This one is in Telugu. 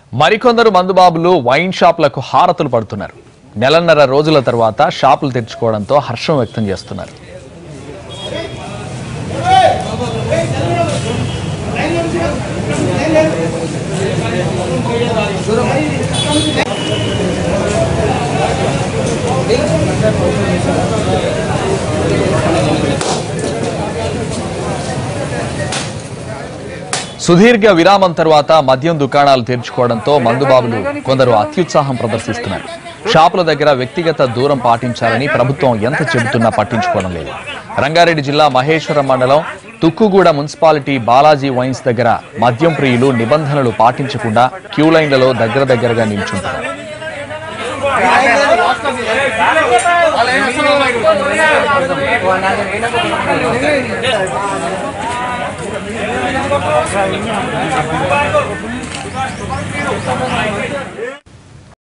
మరికొందరు మందుబాబులు వైన్ షాపులకు హారతులు పడుతున్నారు నెలన్నర రోజుల తర్వాత షాపులు తెరుచుకోవడంతో హర్షం వ్యక్తం చేస్తున్నారు సుదీర్ఘ విరామం తర్వాత మద్యం దుకాణాలు తెరుచుకోవడంతో మందుబాబులు కొందరు అత్యుత్సాహం ప్రదర్శిస్తున్నారు షాపుల దగ్గర వ్యక్తిగత దూరం పాటించాలని ప్రభుత్వం ఎంత చెబుతున్నా పట్టించుకోవడం లేదు రంగారెడ్డి జిల్లా మహేశ్వరం మండలం తుక్కుగూడ మున్సిపాలిటీ బాలాజీ వైన్స్ దగ్గర మద్యం ప్రియులు నిబంధనలు పాటించకుండా క్యూ లైన్లలో దగ్గర దగ్గరగా నిల్చుంటారు